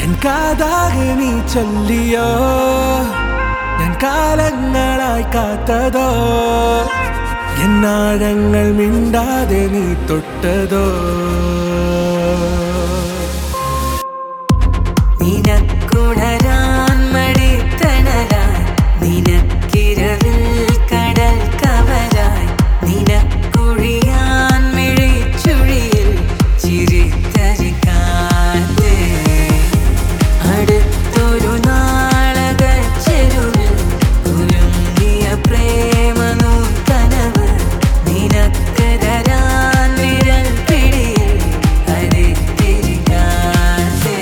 N കാതാകെ നീ ചൊല്ലിയോ ഞാൻ കാലങ്ങളായി കാത്തതോ എന്നാഴങ്ങൾ മിണ്ടാതെ നീ തൊട്ടതോ നിനക്കുണരാൻ മടിത്തണലായി നിനക്കിരവിൽ കടൽ കവരായി നിനക്കുഴിയാൻ മിഴിച്ചുഴിയിൽ ചിരിത്തരിക്കാതെ അടുത്തൊരു നാളക ചെരുവിൽ കുരുങ്ങിയ പ്രേമ നൂത്തനവ് നിനക്ക് തരാൻ വിരൽ പിടിയിൽ അരിത്തിരിക്കാതെ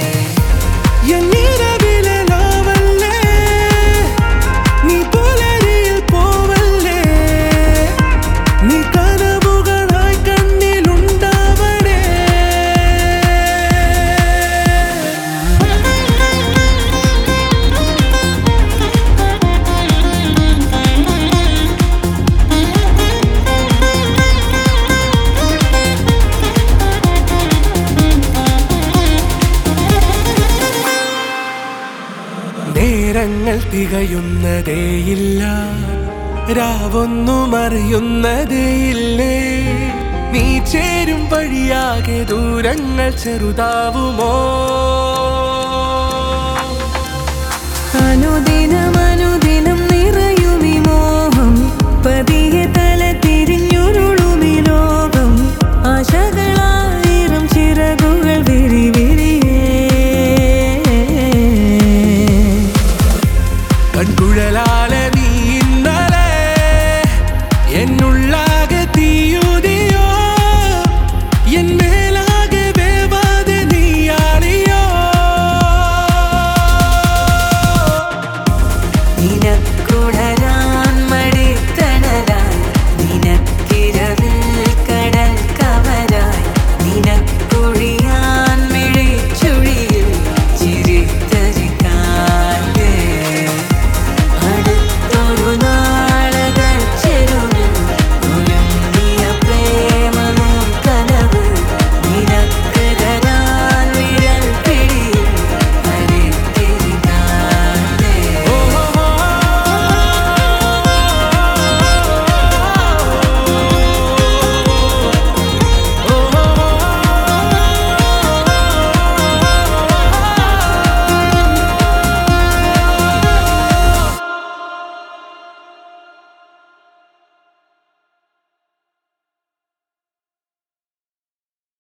എന്നിരവിലെ നോവല്ലേ നീ പുലരിയിൽ പോവല്ലേ നീ കനവുകളായി കണ്ണിലുണ്ടാവണേ നേരങ്ങൾ തികയുന്നതേയില്ല രാവൊന്നും അറിയുന്നതേയില്ലേ നീ ചേരും വഴിയാകെ ദൂരങ്ങൾ ചെറുതാവുമോ അനുദിനം അനുദിനം നിറയുമി മോഹം പതിയെ തല തിരിഞ്ഞുരുളുമി ലോകം ആശകൾ